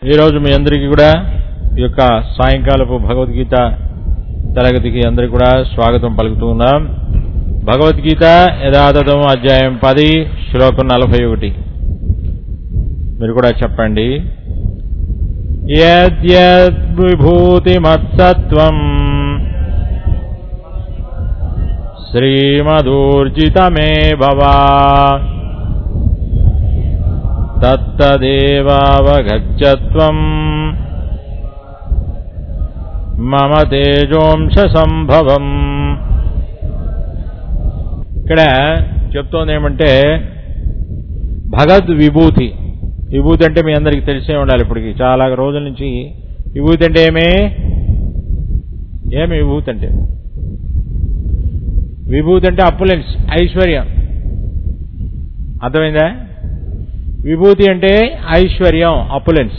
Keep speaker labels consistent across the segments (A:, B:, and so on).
A: ఈరోజు మీ అందరికీ కూడా ఈ యొక్క సాయంకాలపు భగవద్గీత తరగతికి అందరికీ కూడా స్వాగతం పలుకుతూ ఉన్నాం భగవద్గీత యథాతథం అధ్యాయం పది శ్లోకం నలభై ఒకటి మీరు కూడా చెప్పండి యద్యద్విభూతిమత్సత్వం శ్రీమదూర్జితమే భవా తత్తదేవావగచ్చత్వం మమ తేజోంశ సంభవం ఇక్కడ చెప్తోంది ఏమంటే భగద్ విభూతి విభూతి అంటే మీ అందరికీ తెలిసే ఉండాలి ఇప్పటికి చాలా రోజుల నుంచి విభూతి అంటే ఏమే ఏమి విభూతి అంటే విభూతి అంటే అప్పులెన్స్ ఐశ్వర్యం అర్థమైందా విభూతి అంటే ఐశ్వర్యం అపులెన్స్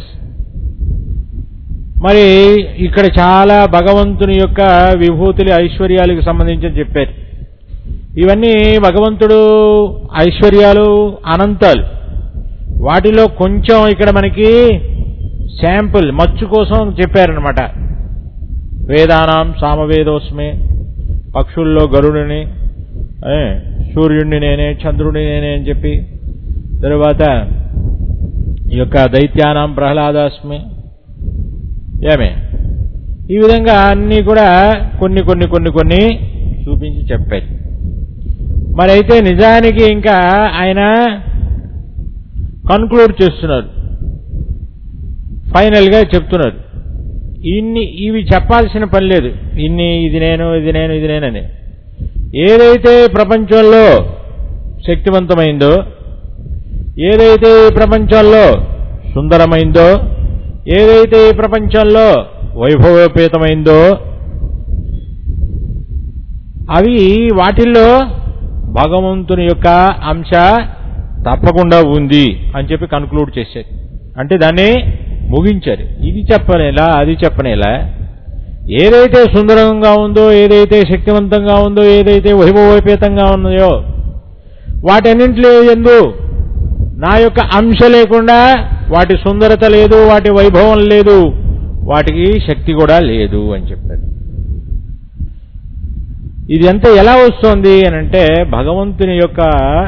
A: మరి ఇక్కడ చాలా భగవంతుని యొక్క విభూతులు ఐశ్వర్యాలకు సంబంధించి చెప్పారు ఇవన్నీ భగవంతుడు ఐశ్వర్యాలు అనంతాలు వాటిలో కొంచెం ఇక్కడ మనకి శాంపుల్ మచ్చు కోసం చెప్పారనమాట వేదానాం సామవేదోస్మే పక్షుల్లో గరుడిని ఏ, సూర్యుడిని నేనే చంద్రుడిని నేనే అని చెప్పి తరువాత ఈ యొక్క దైత్యానాం ప్రహ్లాదాస్మి ఏమే ఈ విధంగా అన్నీ కూడా కొన్ని కొన్ని కొన్ని కొన్ని చూపించి చెప్పారు మరి అయితే నిజానికి ఇంకా ఆయన కన్క్లూడ్ చేస్తున్నారు ఫైనల్గా చెప్తున్నారు ఇన్ని ఇవి చెప్పాల్సిన పని లేదు ఇన్ని ఇది నేను ఇది నేను ఇది నేనని ఏదైతే ప్రపంచంలో శక్తివంతమైందో ఏదైతే ఈ ప్రపంచంలో సుందరమైందో ఏదైతే ఈ ప్రపంచంలో వైభవోపేతమైందో అవి వాటిల్లో భగవంతుని యొక్క అంశ తప్పకుండా ఉంది అని చెప్పి కన్క్లూడ్ చేశారు అంటే దాన్ని ముగించారు ఇది చెప్పనేలా అది చెప్పనేలా ఏదైతే సుందరంగా ఉందో ఏదైతే శక్తివంతంగా ఉందో ఏదైతే వైభవోపేతంగా ఉన్నాయో వాటన్నింటిలో ఎందు నా యొక్క అంశ లేకుండా వాటి సుందరత లేదు వాటి వైభవం లేదు వాటికి శక్తి కూడా లేదు అని చెప్పారు ఇది అంతా ఎలా వస్తుంది అని అంటే భగవంతుని యొక్క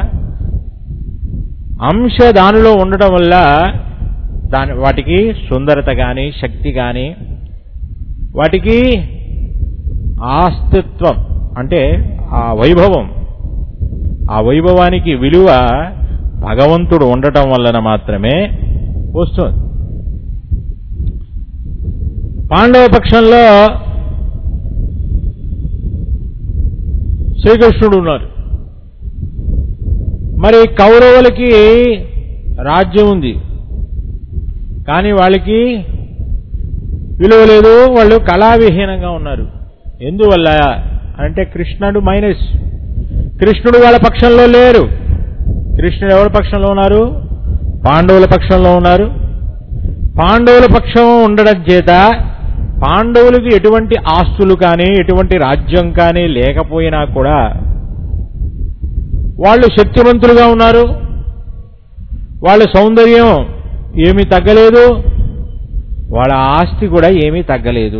A: అంశ దానిలో ఉండటం వల్ల దాని వాటికి సుందరత కానీ శక్తి కానీ వాటికి ఆస్తిత్వం అంటే ఆ వైభవం ఆ వైభవానికి విలువ భగవంతుడు ఉండటం వలన మాత్రమే వస్తుంది పాండవ పక్షంలో శ్రీకృష్ణుడు ఉన్నారు మరి కౌరవులకి రాజ్యం ఉంది కానీ వాళ్ళకి విలువ లేదు వాళ్ళు కళావిహీనంగా ఉన్నారు ఎందువల్ల అంటే కృష్ణుడు మైనస్ కృష్ణుడు వాళ్ళ పక్షంలో లేరు కృష్ణుడు ఎవరి పక్షంలో ఉన్నారు పాండవుల పక్షంలో ఉన్నారు పాండవుల పక్షం ఉండడం చేత పాండవులకు ఎటువంటి ఆస్తులు కానీ ఎటువంటి రాజ్యం కానీ లేకపోయినా కూడా వాళ్ళు శక్తివంతులుగా ఉన్నారు వాళ్ళ సౌందర్యం ఏమీ తగ్గలేదు వాళ్ళ ఆస్తి కూడా ఏమీ తగ్గలేదు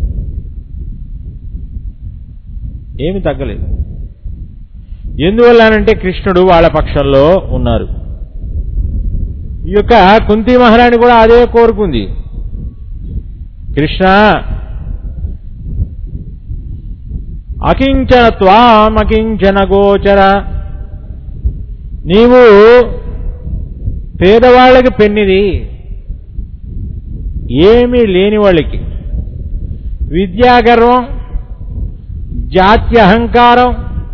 A: ఏమీ తగ్గలేదు ఎందువల్లనంటే కృష్ణుడు వాళ్ళ పక్షంలో ఉన్నారు ఈ యొక్క కుంతి మహారాణి కూడా అదే కోరుకుంది కృష్ణ అకించన త్వాం అకించన గోచర నీవు పేదవాళ్ళకి పెన్నిది ఏమీ లేని వాళ్ళకి విద్యాగర్వం జాతి అహంకారం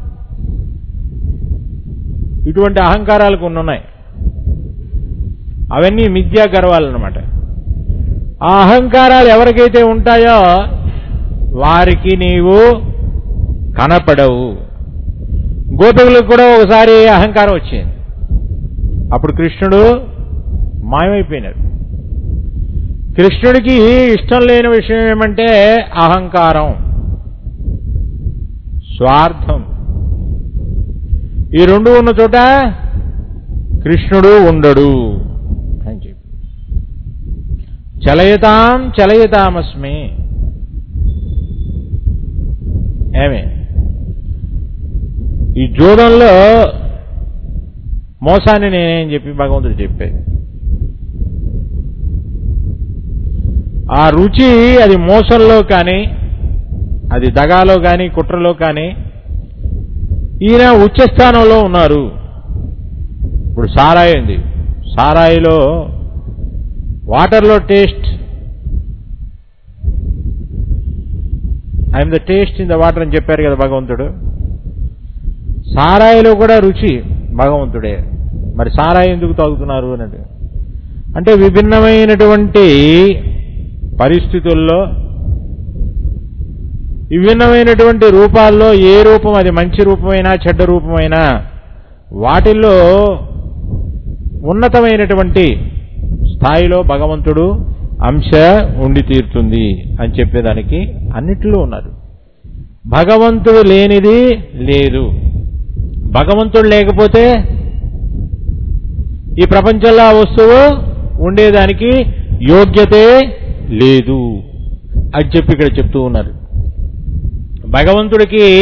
A: ఇటువంటి అహంకారాలు కొన్ని ఉన్నాయి అవన్నీ మిథ్యా గర్వాలు అనమాట ఆ అహంకారాలు ఎవరికైతే ఉంటాయో వారికి నీవు కనపడవు గోపికులకు కూడా ఒకసారి అహంకారం వచ్చింది అప్పుడు కృష్ణుడు మాయమైపోయినాడు కృష్ణుడికి ఇష్టం లేని విషయం ఏమంటే అహంకారం స్వార్థం ఈ రెండు ఉన్న చోట కృష్ణుడు ఉండడు అని చెప్పి చలయతాం చలయతామస్మి ఏమే ఈ జూదంలో మోసాన్ని నేనేం చెప్పి భగవంతుడు చెప్పాడు ఆ రుచి అది మోసంలో కానీ అది దగాలో కానీ కుట్రలో కానీ ఈయన ఉచ్చస్థానంలో ఉన్నారు ఇప్పుడు సారాయి ఉంది సారాయిలో వాటర్లో taste I am the taste in the water అని చెప్పారు కదా భగవంతుడు సారాయిలో కూడా రుచి భగవంతుడే మరి సారాయి ఎందుకు తాగుతున్నారు అన్నది అంటే విభిన్నమైనటువంటి పరిస్థితుల్లో విభిన్నమైనటువంటి రూపాల్లో ఏ రూపం అది మంచి రూపమైనా చెడ్డ రూపమైనా వాటిల్లో ఉన్నతమైనటువంటి స్థాయిలో భగవంతుడు అంశ ఉండి తీరుతుంది అని చెప్పేదానికి అన్నిటిలో ఉన్నారు భగవంతుడు లేనిది లేదు భగవంతుడు లేకపోతే ఈ ప్రపంచంలో ఆ వస్తువు ఉండేదానికి యోగ్యతే లేదు అని చెప్పి ఇక్కడ చెప్తూ ఉన్నారు భగవంతుడికి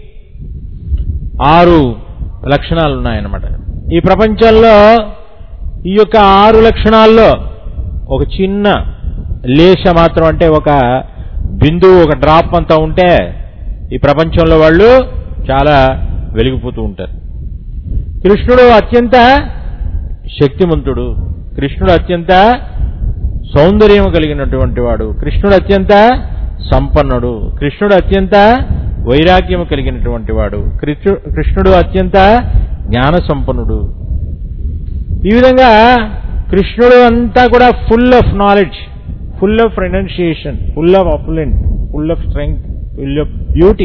A: ఆరు లక్షణాలు ఉన్నాయన్నమాట ఈ ప్రపంచంలో ఈ యొక్క ఆరు లక్షణాల్లో ఒక చిన్న లేశ మాత్రం అంటే ఒక బిందువు ఒక డ్రాప్ అంతా ఉంటే ఈ ప్రపంచంలో వాళ్ళు చాలా వెలిగిపోతూ ఉంటారు కృష్ణుడు అత్యంత శక్తిమంతుడు కృష్ణుడు అత్యంత సౌందర్యం కలిగినటువంటి వాడు కృష్ణుడు అత్యంత సంపన్నుడు కృష్ణుడు అత్యంత వైరాగ్యం కలిగినటువంటి వాడు కృష్ణు కృష్ణుడు అత్యంత జ్ఞాన సంపన్నుడు ఈ విధంగా కృష్ణుడు అంతా కూడా full of knowledge full of renunciation full of opulent full of strength full of beauty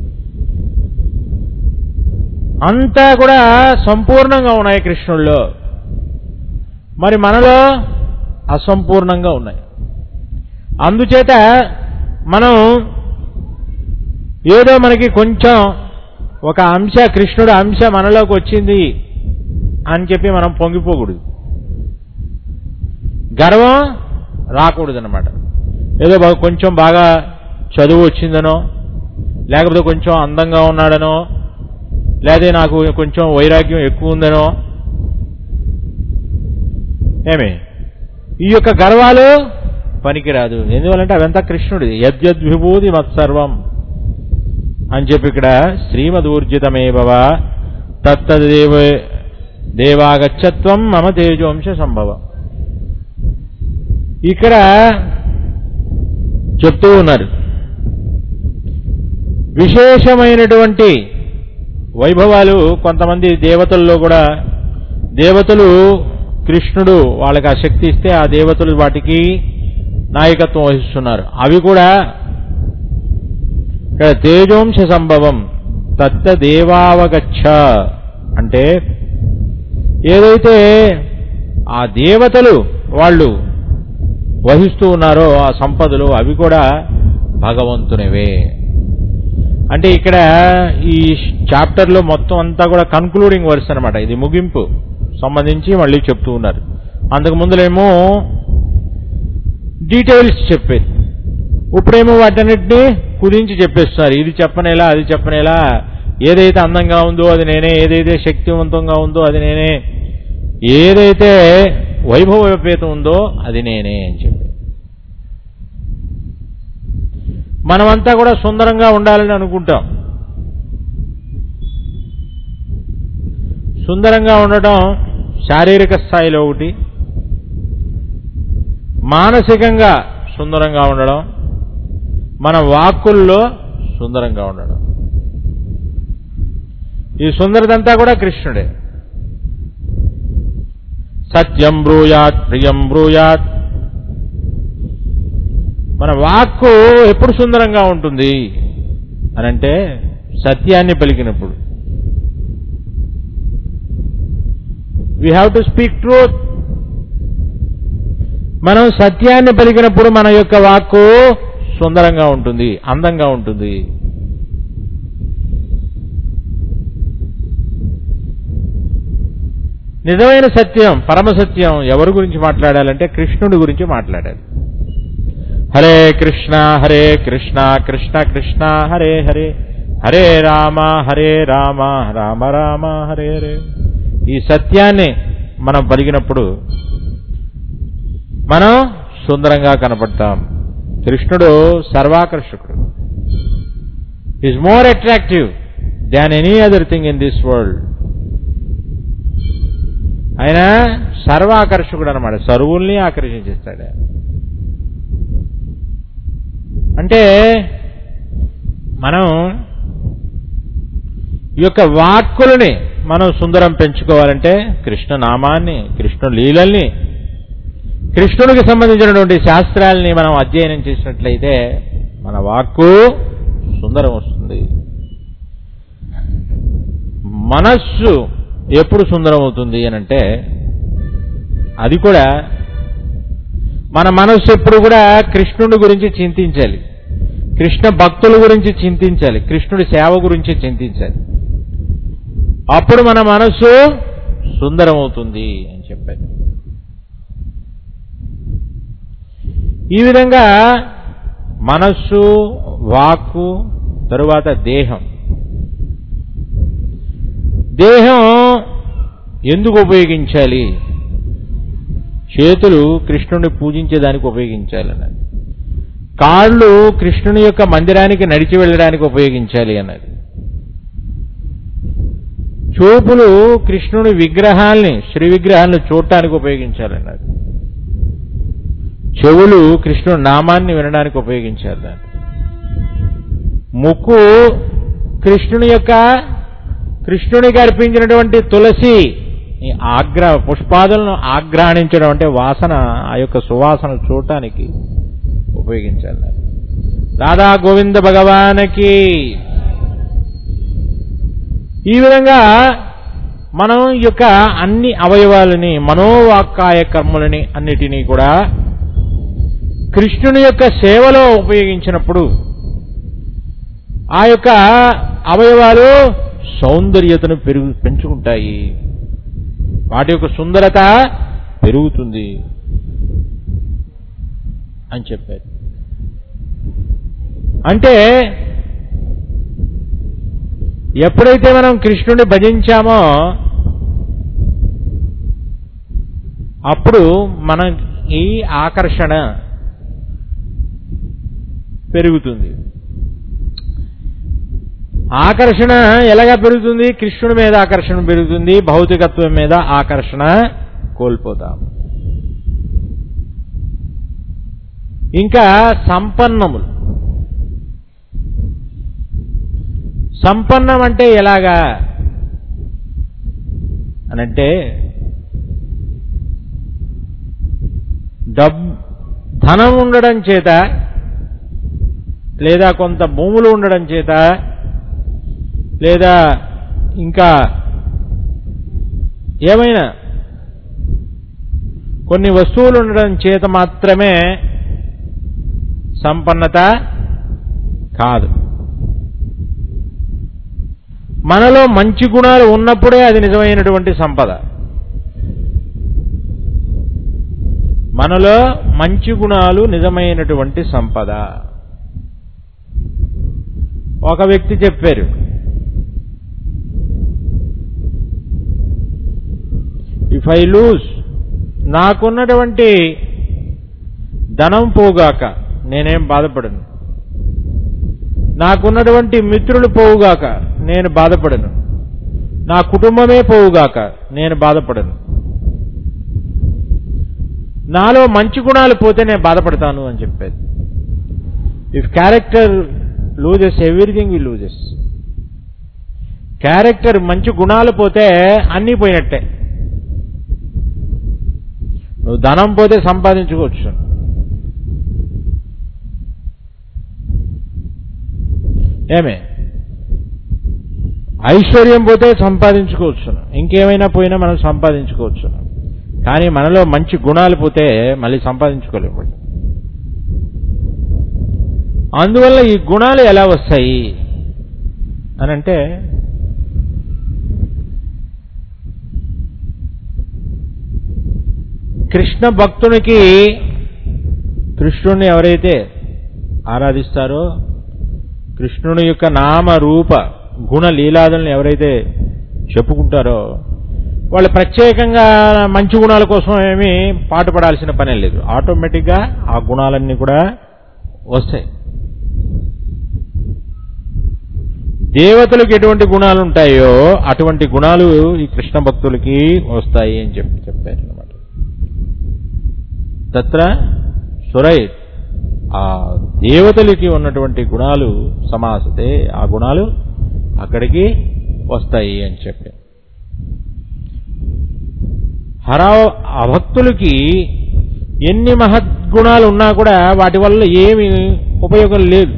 A: అంతా కూడా సంపూర్ణంగా ఉన్నాయి కృష్ణుల్లో మరి మనలో అసంపూర్ణంగా ఉన్నాయి అందుచేత మనం ఏదో మనకి కొంచెం ఒక అంశ కృష్ణుడు అంశ మనలోకి వచ్చింది అని చెప్పి మనం పొంగిపోకూడదు గర్వం రాకూడదన్నమాట ఏదో బాగా కొంచెం బాగా చదువు వచ్చిందనో లేకపోతే కొంచెం అందంగా ఉన్నాడనో లేదా నాకు కొంచెం వైరాగ్యం ఎక్కువ ఉందనో ఏమి ఈ యొక్క గర్వాలు పనికిరాదు ఎందువల్లంటే అవంతా కృష్ణుడిది యద్యద్విభూతి మత్సర్వం అని చెప్పి ఇక్కడ శ్రీమదూర్జితమేవ తత్తదేవ దేవాగచ్చత్వం మమ తేజోంశ సంభవ ఇక్కడ చెప్తూ ఉన్నారు విశేషమైనటువంటి వైభవాలు కొంతమంది దేవతల్లో కూడా దేవతలు కృష్ణుడు వాళ్ళకి ఆ శక్తి ఇస్తే ఆ దేవతలు వాటికి నాయకత్వం వహిస్తున్నారు అవి కూడా ఇక్కడ తేజోంశ సంభవం తత్త దేవావగచ్చ అంటే ఏదైతే ఆ దేవతలు వాళ్ళు వహిస్తూ ఉన్నారో ఆ సంపదలు అవి కూడా భగవంతునివే అంటే ఇక్కడ ఈ చాప్టర్లో మొత్తం అంతా కూడా కన్క్లూడింగ్ వర్స్ అనమాట ఇది ముగింపు సంబంధించి మళ్ళీ చెప్తూ ఉన్నారు అంతకు ముందులేమో డీటెయిల్స్ చెప్పేది ఇప్పుడేమో వాటన్నిటిని కుదించి చెప్పేస్తున్నారు ఇది చెప్పనేలా అది చెప్పనేలా ఏదైతే అందంగా ఉందో అది నేనే ఏదైతే శక్తివంతంగా ఉందో అది నేనే ఏదైతే వైభవోపేతం ఉందో అది నేనే అని చెప్పి మనమంతా కూడా సుందరంగా ఉండాలని అనుకుంటాం సుందరంగా ఉండటం శారీరక స్థాయిలో ఒకటి మానసికంగా సుందరంగా ఉండడం మన వాక్కుల్లో సుందరంగా ఉండడం ఈ సుందరదంతా కూడా కృష్ణుడే సత్యం బ్రూయాత్ ప్రియం బ్రూయాత్ మన వాక్కు ఎప్పుడు సుందరంగా ఉంటుంది అనంటే సత్యాన్ని పలికినప్పుడు we have to speak truth మనం సత్యాన్ని పలికినప్పుడు మన యొక్క వాక్కు సుందరంగా ఉంటుంది అందంగా ఉంటుంది నిజమైన సత్యం పరమ సత్యం ఎవరి గురించి మాట్లాడాలంటే కృష్ణుడి గురించి మాట్లాడాలి హరే కృష్ణ హరే కృష్ణ కృష్ణ కృష్ణ హరే హరే హరే రామ హరే రామ రామ రామ హరే హరే ఈ సత్యాన్ని మనం పలికినప్పుడు మనం సుందరంగా కనపడతాం కృష్ణుడు సర్వాకర్షకుడు is more attractive than any other thing in this world ఆయన సర్వాకర్షకుడు అనమాట సరువుల్ని ఆకర్షించేస్తాడు అంటే మనం ఈ యొక్క వాక్కులని మనం సుందరం పెంచుకోవాలంటే కృష్ణ నామాన్ని కృష్ణ లీలల్ని కృష్ణుడికి సంబంధించినటువంటి శాస్త్రాలని మనం అధ్యయనం చేసినట్లయితే మన వాక్కు సుందరం వస్తుంది మనస్సు ఎప్పుడు సుందరం అవుతుంది అని అంటే అది కూడా మన మనస్సు ఎప్పుడు కూడా కృష్ణుడి గురించి చింతించాలి కృష్ణ భక్తుల గురించి చింతించాలి కృష్ణుడి సేవ గురించి చింతించాలి అప్పుడు మన మనస్సు సుందరం అవుతుంది అని చెప్పారు ఈ విధంగా మనస్సు వాక్కు తరువాత దేహం దేహం ఎందుకు ఉపయోగించాలి చేతులు కృష్ణుని పూజించేదానికి ఉపయోగించాలి అన్నది కాళ్ళు కృష్ణుని యొక్క మందిరానికి నడిచి వెళ్ళడానికి ఉపయోగించాలి అన్నది చూపులు కృష్ణుని విగ్రహాల్ని శ్రీ విగ్రహాలను చూడటానికి ఉపయోగించాలన్నారు చెవులు కృష్ణుని నామాన్ని వినడానికి ఉపయోగించారు దాన్ని ముక్కు కృష్ణుని యొక్క కృష్ణునికి అర్పించినటువంటి తులసి ఈ ఆగ్ర పుష్పాదులను ఆగ్రహించడం అంటే వాసన ఆ యొక్క సువాసన చూడటానికి ఉపయోగించాలి రాధా గోవింద భగవానికి ఈ విధంగా మనం ఈ యొక్క అన్ని అవయవాలని మనోవాక్కాయ కర్మలని అన్నిటినీ కూడా కృష్ణుని యొక్క సేవలో ఉపయోగించినప్పుడు ఆ యొక్క అవయవాలు సౌందర్యతను పెరుగు పెంచుకుంటాయి వాటి యొక్క సుందరత పెరుగుతుంది అని చెప్పారు అంటే ఎప్పుడైతే మనం కృష్ణుని భజించామో అప్పుడు మన ఈ ఆకర్షణ పెరుగుతుంది ఆకర్షణ ఎలాగా పెరుగుతుంది కృష్ణుడి మీద ఆకర్షణ పెరుగుతుంది భౌతికత్వం మీద ఆకర్షణ కోల్పోతాం ఇంకా సంపన్నములు సంపన్నం అంటే ఎలాగా అనంటే డబ్ ధనం ఉండడం చేత లేదా కొంత భూములు ఉండడం చేత లేదా ఇంకా ఏమైనా కొన్ని వస్తువులు ఉండడం చేత మాత్రమే సంపన్నత కాదు మనలో మంచి గుణాలు ఉన్నప్పుడే అది నిజమైనటువంటి సంపద మనలో మంచి గుణాలు నిజమైనటువంటి సంపద ఒక వ్యక్తి చెప్పారు ఇఫ్ ఐ లూజ్ నాకున్నటువంటి ధనం పోగాక నేనేం బాధపడను నాకున్నటువంటి మిత్రులు పోవుగాక నేను బాధపడను నా కుటుంబమే పోవుగాక నేను బాధపడను నాలో మంచి గుణాలు పోతే నేను బాధపడతాను అని చెప్పేది if character loses everything we loses character మంచి గుణాలు పోతే అన్నీ పోయినట్టే నువ్వు ధనం పోతే సంపాదించుకోవచ్చు ఏమే ఐశ్వర్యం పోతే సంపాదించుకోవచ్చు ఇంకేమైనా పోయినా మనం సంపాదించుకోవచ్చు కానీ మనలో మంచి గుణాలు పోతే మళ్ళీ సంపాదించుకోలేము అందువల్ల ఈ గుణాలు ఎలా వస్తాయి అని అంటే కృష్ణ భక్తునికి కృష్ణుణ్ణి ఎవరైతే ఆరాధిస్తారో కృష్ణుని యొక్క నామ రూప గుణ లీలాదులను ఎవరైతే చెప్పుకుంటారో వాళ్ళు ప్రత్యేకంగా మంచి గుణాల కోసం ఏమీ పాటుపడాల్సిన పనే లేదు ఆటోమేటిక్గా ఆ గుణాలన్నీ కూడా వస్తాయి దేవతలకు ఎటువంటి గుణాలు ఉంటాయో అటువంటి గుణాలు ఈ కృష్ణ భక్తులకి వస్తాయి అని చెప్పి చెప్పారు అనమాట తత్ర సురై ఆ దేవతలకి ఉన్నటువంటి గుణాలు సమాసతే ఆ గుణాలు అక్కడికి వస్తాయి అని చెప్పి హరా అభక్తులకి ఎన్ని మహద్గుణాలు ఉన్నా కూడా వాటి వల్ల ఏమి ఉపయోగం లేదు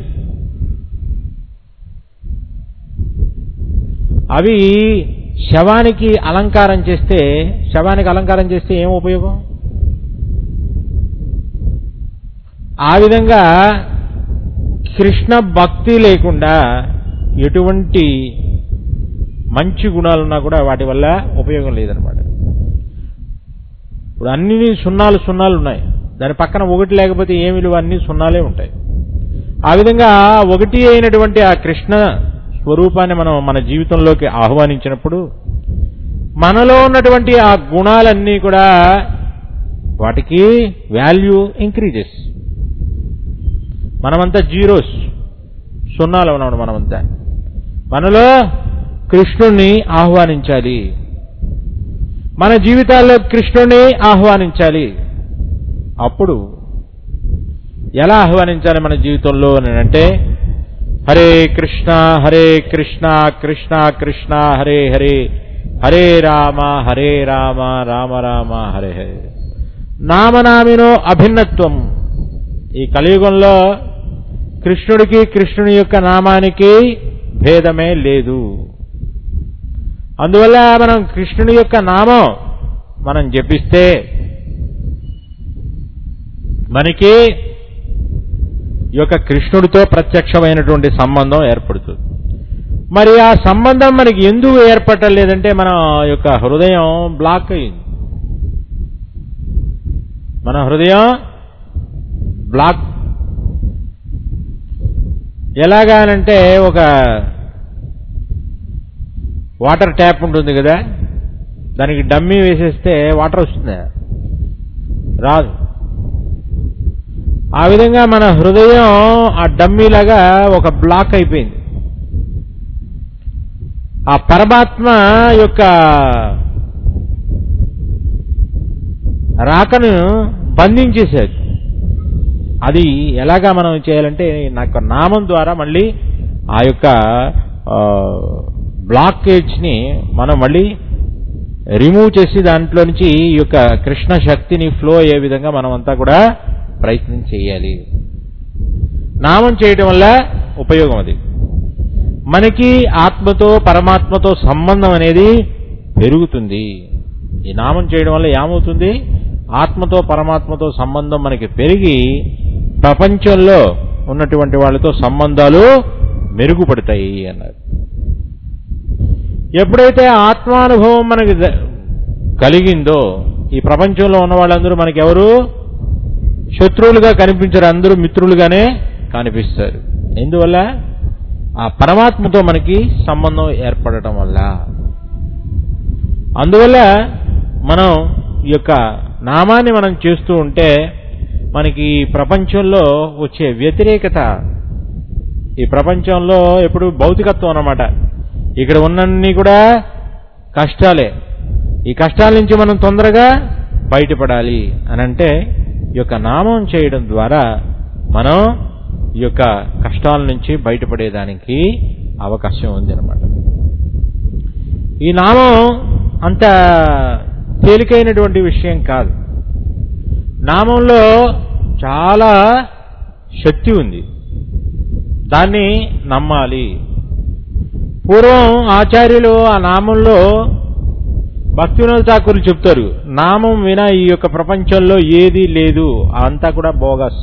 A: అవి శవానికి అలంకారం చేస్తే శవానికి అలంకారం చేస్తే ఏం ఉపయోగం ఆ విధంగా కృష్ణ భక్తి లేకుండా ఎటువంటి మంచి గుణాలున్నా కూడా వాటి వల్ల ఉపయోగం లేదనమాట ఇప్పుడు అన్ని సున్నాలు సున్నాలు ఉన్నాయి దాని పక్కన ఒకటి లేకపోతే ఏమి విలువ అన్ని సున్నాలే ఉంటాయి ఆ విధంగా ఒకటి అయినటువంటి ఆ కృష్ణ స్వరూపాన్ని మనం మన జీవితంలోకి ఆహ్వానించినప్పుడు మనలో ఉన్నటువంటి ఆ గుణాలన్నీ కూడా వాటికి వాల్యూ ఇంక్రీజెస్ మనమంతా జీరోస్ సున్నాలు ఉన్నాడు మనమంతా మనలో కృష్ణుణ్ణి ఆహ్వానించాలి మన జీవితాల్లో కృష్ణుణ్ణి ఆహ్వానించాలి అప్పుడు ఎలా ఆహ్వానించాలి మన జీవితంలో అని అంటే హరే కృష్ణ హరే కృష్ణ కృష్ణ కృష్ణ హరే హరే హరే రామ హరే రామ రామ రామ హరే హరే నామనామినో అభిన్నత్వం ఈ కలియుగంలో కృష్ణుడికి కృష్ణుని యొక్క నామానికి భేదమే లేదు అందువల్ల మనం కృష్ణుని యొక్క నామం మనం జపిస్తే మనకి ఈ యొక్క కృష్ణుడితో ప్రత్యక్షమైనటువంటి సంబంధం ఏర్పడుతుంది మరి ఆ సంబంధం మనకి ఎందుకు ఏర్పడలేదంటే మన యొక్క హృదయం బ్లాక్ అయింది మన హృదయం బ్లాక్ ఎలాగానంటే ఒక వాటర్ ట్యాప్ ఉంటుంది కదా దానికి డమ్మీ వేసేస్తే వాటర్ వస్తుంది రాదు ఆ విధంగా మన హృదయం ఆ డమ్మీలాగా ఒక బ్లాక్ అయిపోయింది ఆ పరమాత్మ యొక్క రాకను బంధించేశాడు అది ఎలాగా మనం చేయాలంటే నాకు నామం ద్వారా మళ్ళీ ఆ యొక్క బ్లాకేజ్ని మనం మళ్ళీ రిమూవ్ చేసి దాంట్లో నుంచి ఈ యొక్క కృష్ణ శక్తిని ఫ్లో అయ్యే విధంగా మనం అంతా కూడా ప్రయత్నం చేయాలి నామం చేయటం వల్ల ఉపయోగం అది మనకి ఆత్మతో పరమాత్మతో సంబంధం అనేది పెరుగుతుంది ఈ నామం చేయడం వల్ల ఏమవుతుంది ఆత్మతో పరమాత్మతో సంబంధం మనకి పెరిగి ప్రపంచంలో ఉన్నటువంటి వాళ్ళతో సంబంధాలు మెరుగుపడతాయి అన్నారు ఎప్పుడైతే ఆత్మానుభవం మనకి కలిగిందో ఈ ప్రపంచంలో ఉన్న వాళ్ళందరూ మనకి ఎవరు శత్రువులుగా కనిపించరు అందరూ మిత్రులుగానే కనిపిస్తారు ఎందువల్ల ఆ పరమాత్మతో మనకి సంబంధం ఏర్పడటం వల్ల అందువల్ల మనం ఈ యొక్క నామాన్ని మనం చేస్తూ ఉంటే మనకి ప్రపంచంలో వచ్చే వ్యతిరేకత ఈ ప్రపంచంలో ఎప్పుడు భౌతికత్వం అన్నమాట ఇక్కడ ఉన్నన్ని కూడా కష్టాలే ఈ కష్టాల నుంచి మనం తొందరగా బయటపడాలి అని అంటే ఈ యొక్క నామం చేయడం ద్వారా మనం ఈ యొక్క కష్టాల నుంచి బయటపడేదానికి అవకాశం ఉంది అనమాట ఈ నామం అంత తేలికైనటువంటి విషయం కాదు నామంలో చాలా శక్తి ఉంది దాన్ని నమ్మాలి పూర్వం ఆచార్యులు ఆ నామంలో భక్తివినోద ఠాకూర్లు చెప్తారు నామం వినా ఈ యొక్క ప్రపంచంలో ఏది లేదు అంతా కూడా బోగస్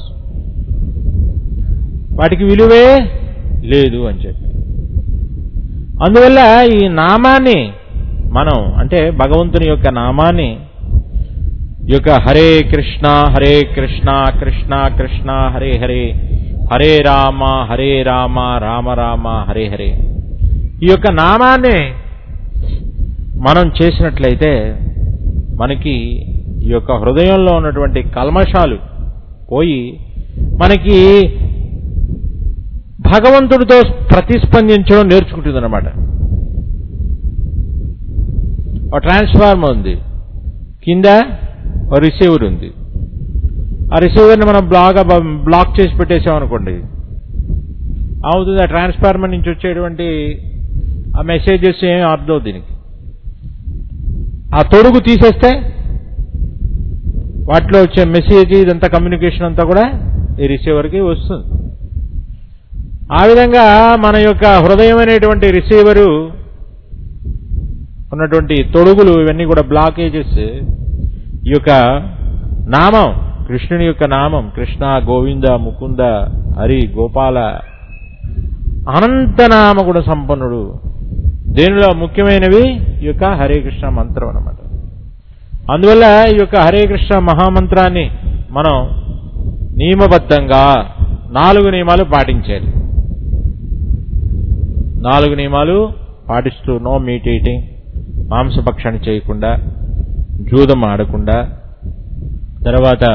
A: వాటికి విలువే లేదు అని చెప్పి అందువల్ల ఈ నామాన్ని మనం అంటే భగవంతుని యొక్క నామాన్ని ఈ యొక్క హరే కృష్ణ హరే కృష్ణ కృష్ణ కృష్ణ హరే హరే హరే రామ హరే రామ రామ రామ హరే హరే ఈ యొక్క నామాన్ని మనం చేసినట్లయితే మనకి ఈ యొక్క హృదయంలో ఉన్నటువంటి కల్మషాలు పోయి మనకి భగవంతుడితో ప్రతిస్పందించడం నేర్చుకుంటుంది అనమాట ఒక ట్రాన్స్ఫార్మర్ ఉంది కింద ఒక రిసీవర్ ఉంది ఆ రిసీవర్ని మనం బ్లాక్ బ్లాక్ చేసి పెట్టేసాం అనుకోండి అవుతుంది ఆ ట్రాన్స్ఫార్మర్ నుంచి వచ్చేటువంటి ఆ మెసేజెస్ ఏం అర్థం దీనికి ఆ తొడుగు తీసేస్తే వాటిలో వచ్చే మెసేజ్ ఇదంతా కమ్యూనికేషన్ అంతా కూడా ఈ రిసీవర్కి వస్తుంది ఆ విధంగా మన యొక్క హృదయం అనేటువంటి రిసీవరు ఉన్నటువంటి తొడుగులు ఇవన్నీ కూడా బ్లాకేజెస్ ఈ యొక్క నామం కృష్ణుని యొక్క నామం కృష్ణ గోవింద ముకుంద హరి గోపాల అనంతనామ గుణ సంపన్నుడు దీనిలో ముఖ్యమైనవి ఈ యొక్క హరే కృష్ణ మంత్రం అన్నమాట అందువల్ల ఈ యొక్క హరే కృష్ణ మహామంత్రాన్ని మనం నియమబద్ధంగా నాలుగు నియమాలు పాటించాలి నాలుగు నియమాలు పాటిస్తూ నో మీట్ ఈటింగ్ మాంసభక్షణ చేయకుండా జూదం ఆడకుండా తర్వాత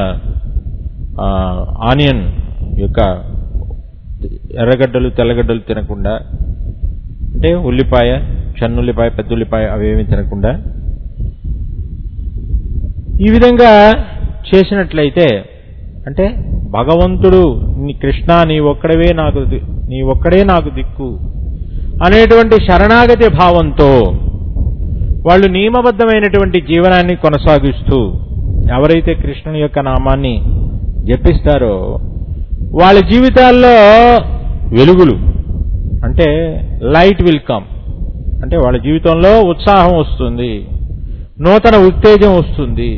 A: ఆనియన్ యొక్క ఎర్రగడ్డలు తెల్లగడ్డలు తినకుండా అంటే ఉల్లిపాయ చన్నుల్లిపాయ పెద్ద ఉల్లిపాయ అవేమి తినకుండా ఈ విధంగా చేసినట్లయితే అంటే భగవంతుడు నీ కృష్ణ నీ ఒక్కడవే నాకు ది- నీ ఒక్కడే నాకు దిక్కు అనేటువంటి శరణాగతి భావంతో వాళ్ళు నియమబద్ధమైనటువంటి జీవనాన్ని కొనసాగిస్తూ ఎవరైతే కృష్ణుని యొక్క నామాన్ని జపిస్తారో వాళ్ళ జీవితాల్లో వెలుగులు అంటే లైట్ విల్ కమ్ అంటే వాళ్ళ జీవితంలో ఉత్సాహం వస్తుంది నూతన ఉత్తేజం వస్తుంది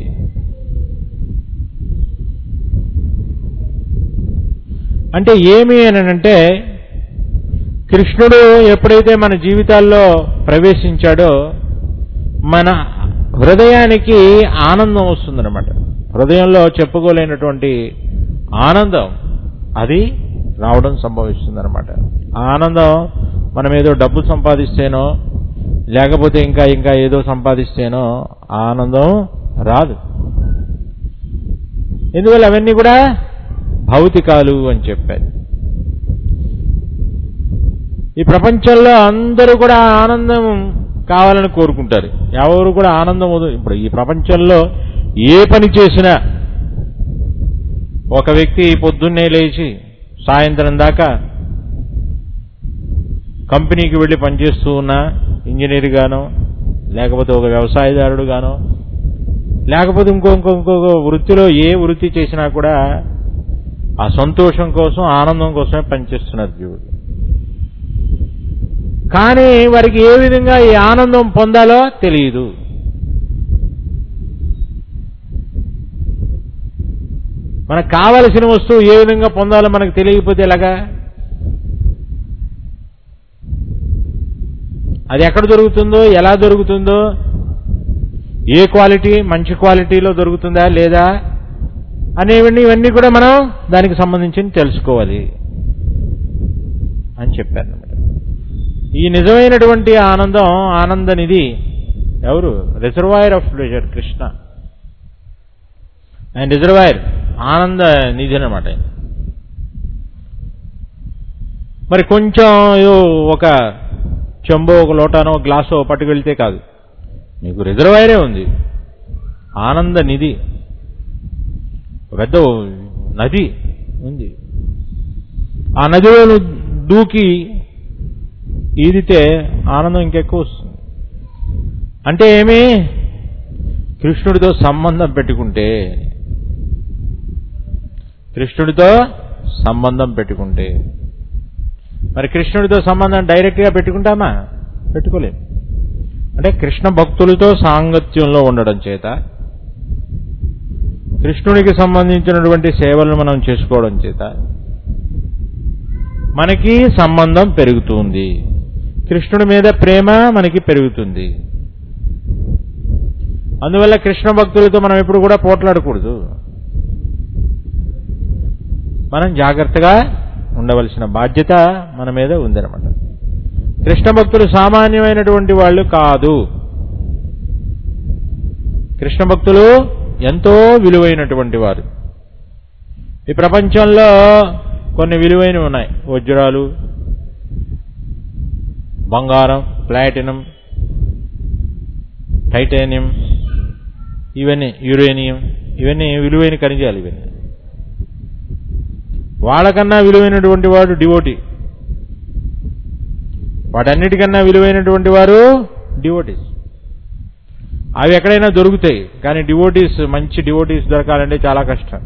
A: అంటే ఏమి అని అంటే కృష్ణుడు ఎప్పుడైతే మన జీవితాల్లో ప్రవేశించాడో మన హృదయానికి ఆనందం వస్తుందన్నమాట హృదయంలో చెప్పుకోలేనటువంటి ఆనందం అది రావడం సంభవిస్తుందన్నమాట ఆ ఆనందం మనం ఏదో డబ్బు సంపాదిస్తేనో లేకపోతే ఇంకా ఇంకా ఏదో సంపాదిస్తేనో ఆ ఆనందం రాదు ఎందువల్ల అవన్నీ కూడా భౌతికాలు అని చెప్పారు ఈ ప్రపంచంలో అందరూ కూడా ఆనందం కావాలని కోరుకుంటారు ఎవరు కూడా ఆనందం వదు- ఇప్పుడు ఈ ప్రపంచంలో ఏ పని చేసినా ఒక వ్యక్తి పొద్దున్నే లేచి సాయంత్రం దాకా కంపెనీకి వెళ్ళి పనిచేస్తూ ఉన్న ఇంజనీర్ గానో లేకపోతే ఒక వ్యవసాయదారుడు గానో లేకపోతే ఇంకో ఇంకో ఇంకొక వృత్తిలో ఏ వృత్తి చేసినా కూడా ఆ సంతోషం కోసం ఆనందం కోసమే పనిచేస్తున్నారు జీవుడు కానీ వారికి ఏ విధంగా ఈ ఆనందం పొందాలో తెలియదు మనకు కావలసిన వస్తువు ఏ విధంగా పొందాలో మనకు తెలియకపోతే ఎలాగా అది ఎక్కడ దొరుకుతుందో ఎలా దొరుకుతుందో ఏ క్వాలిటీ మంచి క్వాలిటీలో దొరుకుతుందా లేదా అనేవన్నీ ఇవన్నీ కూడా మనం దానికి సంబంధించి తెలుసుకోవాలి అని చెప్పారు అన్నమాట ఈ నిజమైనటువంటి ఆనందం ఆనంద నిధి ఎవరు రిజర్వాయర్ ఆఫ్ ప్లెజర్ కృష్ణ ఆయన రిజర్వాయర్ ఆనంద నిధి అనమాట ఆయన. మరి కొంచెం ఏదో ఒక చెంబో ఒక లోటానో ఒక గ్లాసో పట్టుకెళ్తే కాదు మీకు రిజర్వాయరే ఉంది ఆనంద నిధి ఒక పెద్ద నది ఉంది ఆ నదిలో నువ్వు దూకి ఈదితే ఆనందం ఇంకెక్కువ వస్తుంది అంటే ఏమి కృష్ణుడితో సంబంధం పెట్టుకుంటే కృష్ణుడితో సంబంధం పెట్టుకుంటే మరి కృష్ణుడితో సంబంధం డైరెక్ట్గా పెట్టుకుంటామా పెట్టుకోలేం అంటే కృష్ణ భక్తులతో సాంగత్యంలో ఉండడం చేత కృష్ణుడికి సంబంధించినటువంటి సేవలను మనం చేసుకోవడం చేత మనకి సంబంధం పెరుగుతుంది కృష్ణుడి మీద ప్రేమ మనకి పెరుగుతుంది అందువల్ల కృష్ణ భక్తులతో మనం ఎప్పుడు కూడా పోట్లాడకూడదు మనం జాగ్రత్తగా ఉండవలసిన బాధ్యత మన మీద ఉందన్నమాట కృష్ణ భక్తులు సామాన్యమైనటువంటి వాళ్ళు కాదు కృష్ణ భక్తులు ఎంతో విలువైనటువంటి వారు ఈ ప్రపంచంలో కొన్ని విలువైనవి ఉన్నాయి వజ్రాలు బంగారం ప్లాటినం టైటానియం ఇవన్నీ యురేనియం ఇవన్నీ విలువైన ఖనిజాలు ఇవన్నీ వాళ్ళకన్నా విలువైనటువంటి వాడు డివోటీ వాటన్నిటికన్నా విలువైనటువంటి వారు డివోటీస్ అవి ఎక్కడైనా దొరుకుతాయి కానీ డివోటీస్ మంచి డివోటీస్ దొరకాలంటే చాలా కష్టం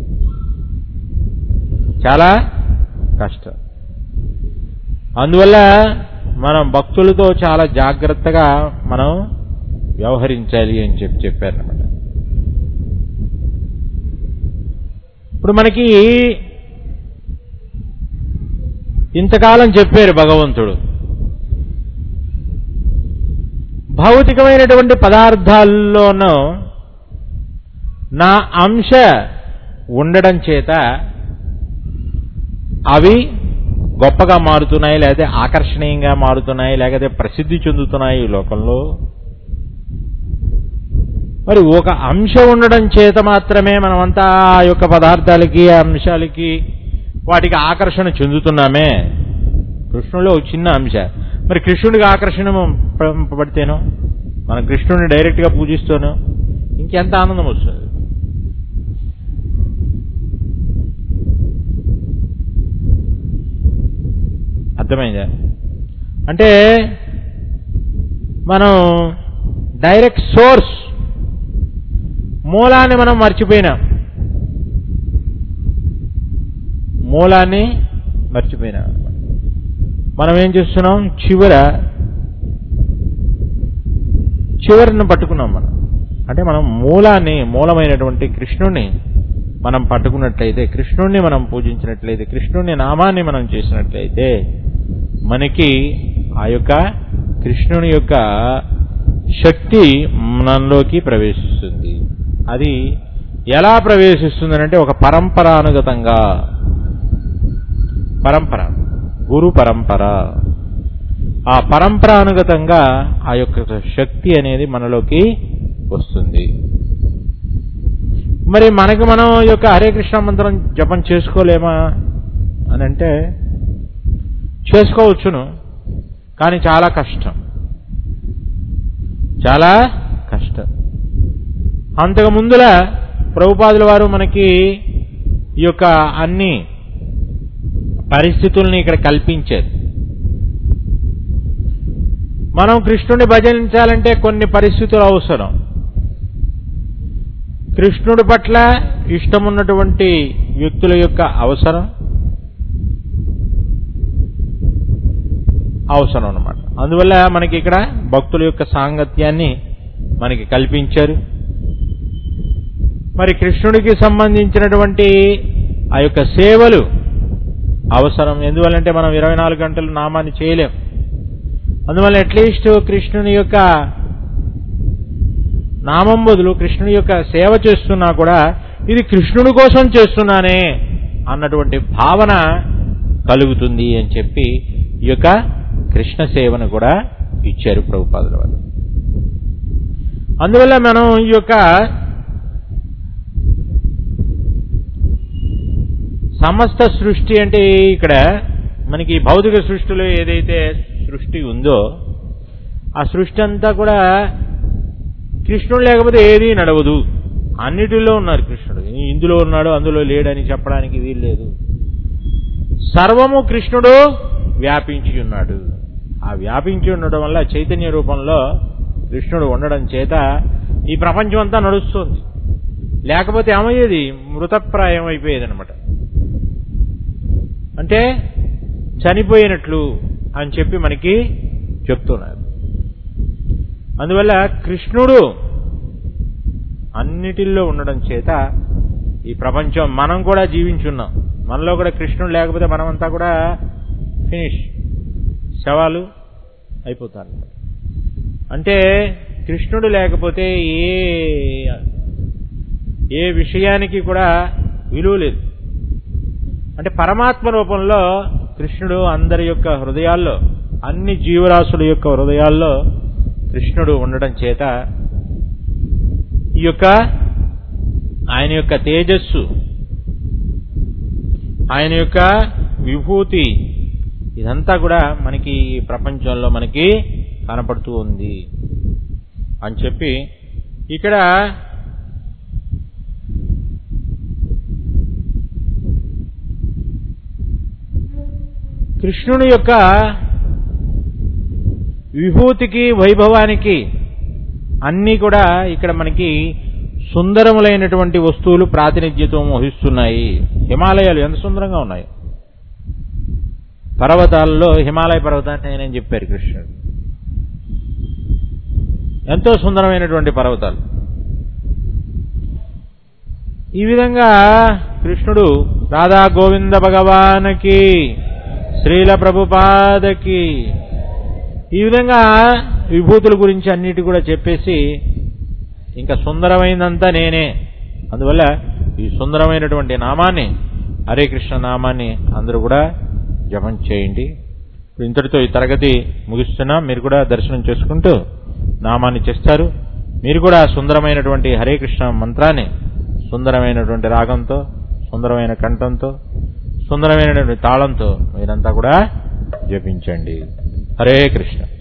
A: చాలా కష్టం అందువల్ల మనం భక్తులతో చాలా జాగ్రత్తగా మనం వ్యవహరించాలి అని చెప్పి చెప్పారనమాట ఇప్పుడు మనకి ఇంతకాలం చెప్పారు భగవంతుడు భౌతికమైనటువంటి పదార్థాల్లోనూ నా అంశ ఉండడం చేత అవి గొప్పగా మారుతున్నాయి లేకపోతే ఆకర్షణీయంగా మారుతున్నాయి లేకపోతే ప్రసిద్ధి చెందుతున్నాయి ఈ లోకంలో మరి ఒక అంశ ఉండడం చేత మాత్రమే మనమంతా ఆ యొక్క పదార్థాలకి ఆ అంశాలకి వాటికి ఆకర్షణ చెందుతున్నామే కృష్ణులో ఒక చిన్న అంశ మరి కృష్ణుడికి ఆకర్షణ ప- పడితేనో మనం కృష్ణుడిని డైరెక్ట్గా పూజిస్తాను ఇంకెంత ఆనందం వస్తుంది అర్థమైందా అంటే మనం డైరెక్ట్ సోర్స్ మూలాన్ని మనం మర్చిపోయినాం మూలాన్ని మర్చిపోయినాం అన్నమాట. మనం ఏం చేస్తున్నాం చివర చివరిని పట్టుకున్నాం మనం అంటే మనం మూలాన్ని మూలమైనటువంటి కృష్ణుణ్ణి మనం పట్టుకున్నట్లయితే కృష్ణుణ్ణి మనం పూజించినట్లయితే కృష్ణుని నామాన్ని మనం చేసినట్లయితే మనకి ఆ యొక్క కృష్ణుని యొక్క శక్తి మనలోకి ప్రవేశిస్తుంది అది ఎలా ప్రవేశిస్తుంది అంటే ఒక పరంపరానుగతంగా పరంపర గురు పరంపర ఆ పరంపరానుగతంగా ఆ యొక్క శక్తి అనేది మనలోకి వస్తుంది మరి మనకి మనం ఈ యొక్క హరే కృష్ణ మంత్రం జపం చేసుకోలేమా అని అంటే చేసుకోవచ్చును కానీ చాలా కష్టం చాలా కష్టం అంతకు ముందుల ప్రభుపాదుల వారు మనకి ఈ యొక్క అన్ని పరిస్థితుల్ని ఇక్కడ కల్పించారు మనం కృష్ణుని భజించాలంటే కొన్ని పరిస్థితులు అవసరం కృష్ణుడి పట్ల ఇష్టమున్నటువంటి వ్యక్తుల యొక్క అవసరం అవసరం అన్నమాట అందువల్ల మనకి ఇక్కడ భక్తుల యొక్క సాంగత్యాన్ని మనకి కల్పించారు మరి కృష్ణుడికి సంబంధించినటువంటి ఆ యొక్క సేవలు అవసరం ఎందువల్లంటే మనం ఇరవై నాలుగు గంటలు నామాన్ని చేయలేం అందువల్ల అట్లీస్ట్ కృష్ణుని యొక్క నామం బదులు కృష్ణుని యొక్క సేవ చేస్తున్నా కూడా ఇది కృష్ణుడి కోసం చేస్తున్నానే అన్నటువంటి భావన కలుగుతుంది అని చెప్పి ఈ యొక్క కృష్ణ సేవను కూడా ఇచ్చారు ప్రభుపాదుల వారు అందువల్ల మనం ఈ యొక్క సమస్త సృష్టి అంటే ఇక్కడ మనకి భౌతిక సృష్టిలో ఏదైతే సృష్టి ఉందో ఆ సృష్టి అంతా కూడా కృష్ణుడు లేకపోతే ఏదీ నడవదు అన్నిటిలో ఉన్నారు కృష్ణుడు ఇందులో ఉన్నాడు అందులో లేడని చెప్పడానికి వీల్లేదు సర్వము కృష్ణుడు వ్యాపించి ఉన్నాడు ఆ వ్యాపించి ఉండడం వల్ల చైతన్య రూపంలో కృష్ణుడు ఉండడం చేత ఈ ప్రపంచం అంతా నడుస్తుంది లేకపోతే ఏమయ్యేది మృతప్రాయం అయిపోయేది అనమాట అంటే చనిపోయినట్లు అని చెప్పి మనకి చెప్తున్నారు అందువల్ల కృష్ణుడు అన్నిటిల్లో ఉండడం చేత ఈ ప్రపంచం మనం కూడా జీవించున్నాం మనలో కూడా కృష్ణుడు లేకపోతే మనమంతా కూడా ఫినిష్ శవాలు అయిపోతారు అంటే కృష్ణుడు లేకపోతే ఏ ఏ విషయానికి కూడా విలువ లేదు అంటే పరమాత్మ రూపంలో కృష్ణుడు అందరి యొక్క హృదయాల్లో అన్ని జీవరాశుల యొక్క హృదయాల్లో కృష్ణుడు ఉండడం చేత ఈ యొక్క ఆయన యొక్క తేజస్సు ఆయన యొక్క విభూతి ఇదంతా కూడా మనకి ఈ ప్రపంచంలో మనకి కనపడుతూ ఉంది అని చెప్పి ఇక్కడ కృష్ణుని యొక్క విభూతికి వైభవానికి అన్నీ కూడా ఇక్కడ మనకి సుందరములైనటువంటి వస్తువులు ప్రాతినిధ్యత్వం వహిస్తున్నాయి హిమాలయాలు ఎంత సుందరంగా ఉన్నాయి పర్వతాలలో హిమాలయ పర్వతాన్ని నేనేం చెప్పారు కృష్ణుడు ఎంతో సుందరమైనటువంటి పర్వతాలు ఈ విధంగా కృష్ణుడు రాధా గోవింద భగవానకి శ్రీల ప్రభుపాదకి ఈ విధంగా విభూతుల గురించి అన్నిటి కూడా చెప్పేసి ఇంకా సుందరమైందంతా నేనే అందువల్ల ఈ సుందరమైనటువంటి నామాన్ని హరే కృష్ణ నామాన్ని అందరూ కూడా జపం చేయండి ఇప్పుడు ఇంతటితో ఈ తరగతి ముగిస్తున్నా మీరు కూడా దర్శనం చేసుకుంటూ నామాన్ని చేస్తారు మీరు కూడా సుందరమైనటువంటి హరే కృష్ణ మంత్రాన్ని సుందరమైనటువంటి రాగంతో సుందరమైన కంఠంతో సుందరమైనటువంటి తాళంతో మీరంతా కూడా జపించండి హరే కృష్ణ